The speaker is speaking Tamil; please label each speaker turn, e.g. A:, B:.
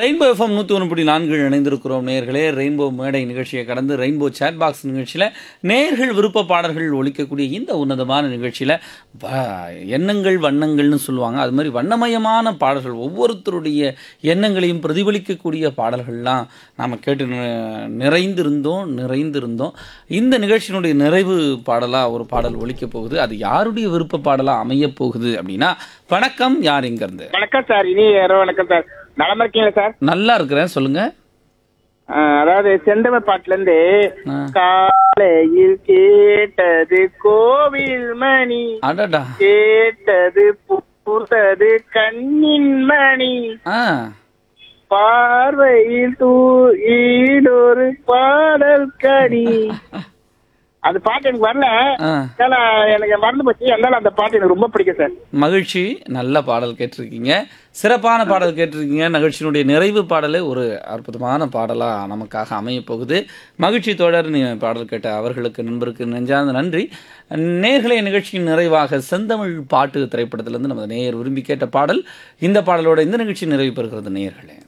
A: ரெயின்போ எஃப்எம் நூற்றி ஒன்று புள்ளி நான்கில் இணைந்திருக்கிறோம் நேர்களே ரெயின்போ மேடை நிகழ்ச்சியை கடந்து ரெயின்போ சேட் பாக்ஸ் நிகழ்ச்சியில் நேர்கள் விருப்ப பாடல்கள் ஒழிக்கக்கூடிய இந்த உன்னதமான நிகழ்ச்சியில் எண்ணங்கள் வண்ணங்கள்னு சொல்லுவாங்க அது மாதிரி வண்ணமயமான பாடல்கள் ஒவ்வொருத்தருடைய எண்ணங்களையும் பிரதிபலிக்கக்கூடிய பாடல்கள்லாம் நாம் கேட்டு நி- நிறைந்திருந்தோம் நிறைந்திருந்தோம் இந்த நிகழ்ச்சியினுடைய நிறைவு பாடலாக ஒரு பாடல் ஒழிக்கப் போகுது அது யாருடைய விருப்ப பாடலாக அமையப் போகுது அப்படின்னா வணக்கம் யார் இங்கேருந்து
B: வணக்கம் சார் இனி இரவு வணக்கம் சார் நலமா இருக்கீங்களா சார்
A: நல்லா இருக்கிறேன் சொல்லுங்க
B: ஆஹ் அதாவது செந்தமிழ் பாட்டுல இருந்து
A: ஆ.
B: காலையில் கேட்டது கோவில் மணி
A: அடடா
B: கேட்டது பூத்தது கண்ணின் மணி
A: ஆ
B: பார்வையில் தூ ஈடொரு பாடல் கனி அந்த பாட்டு எனக்கு வரல
A: ஆ
B: ஆனா எனக்கு மறந்து போச்சு அதனால அந்த பாட்டு எனக்கு ரொம்ப பிடிக்கும் சார்
A: மகிழ்ச்சி நல்ல பாடல் கேட்டிருக்கீங்க சிறப்பான பாடல் கேட்டிருக்கீங்க நிகழ்ச்சியினுடைய நிறைவு பாடலே ஒரு அற்புதமான பாடலாக நமக்காக அமையப் போகுது மகிழ்ச்சி தொடர் நீ பாடல் கேட்ட அவர்களுக்கு நண்பருக்கு நெஞ்சார்ந்த நன்றி நேர்களே நிகழ்ச்சியின் நிறைவாக செந்தமிழ் பாட்டு திரைப்படத்திலிருந்து நமது நேயர் விரும்பி கேட்ட பாடல் இந்த பாடலோட இந்த நிகழ்ச்சி நிறைவு பெறுகிறது நேயர்களே